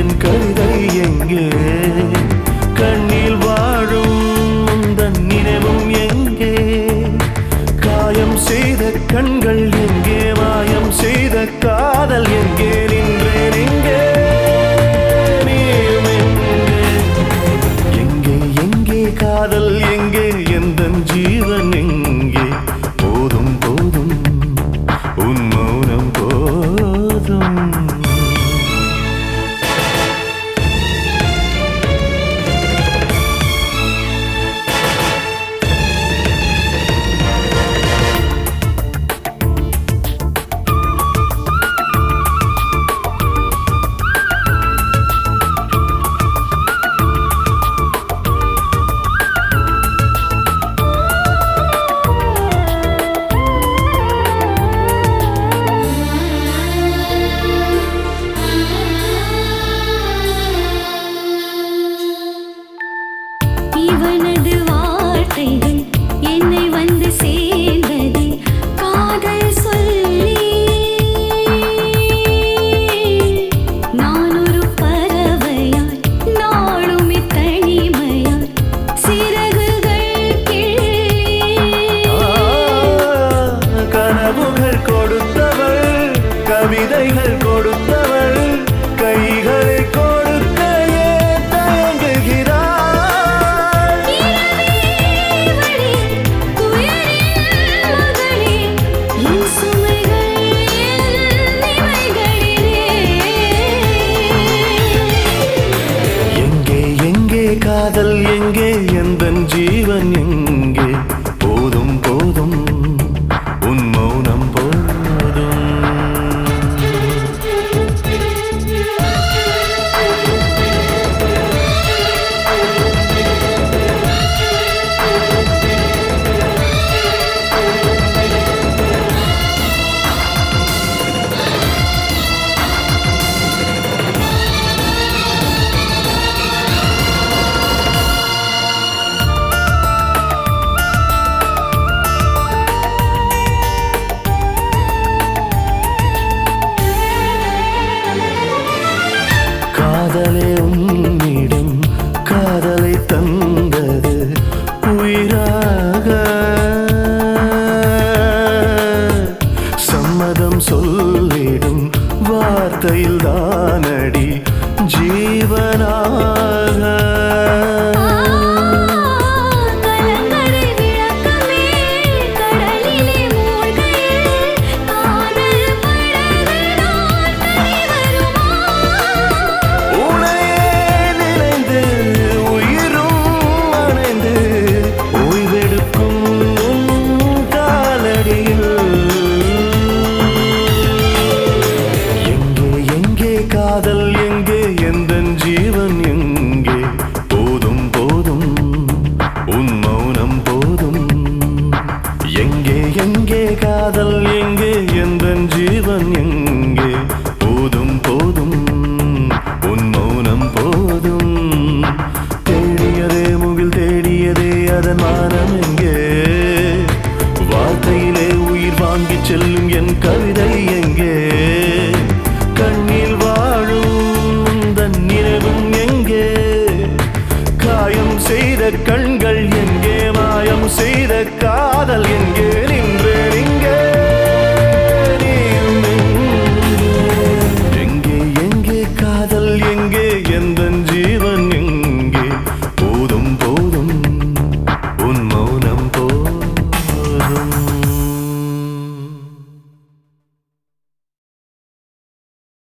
என் கவிதை எங்கே கண்ணில் வாழும் உந்தன் நினைவும் எங்கே காயம் செய்த கண்கள் எங்கே மாயம் செய்த காதல் எங்கே நின்றேன் எங்கே நீயும் எங்கே எங்கே எங்கே காதல் எங்கே எந்த ஜீவன் எங்கே போதும் போதும் உன் மௌனம் போதும் இவனது வார்த்தைகள் என்னை வந்து சேர்ந்தது காதல் சொல்லி நான் ஒரு பறவையாய் நாளுமே தனிமையாய் சிறகுகள் கிள்ளி கனவுகள் கொடுத்தவள் கவிதைகள் கொடுத்தவள் கைகளை கொடுக்க ஏன் தயங்குகிறாள் இவளே, துயரில் மகளே, என் சுமைகள் என் நிமைகளிலே. எங்கே எங்கே காதல் எங்கே எந்த ஜீவன் எங்கே போதும் போதும் உன் மௌனம் போதும் காதலே உன்னிடம் காதலை தந்தது உயிராக சம்மதம் சொல்லிடும் வார்த்தையில் தானடி ஜீவனாக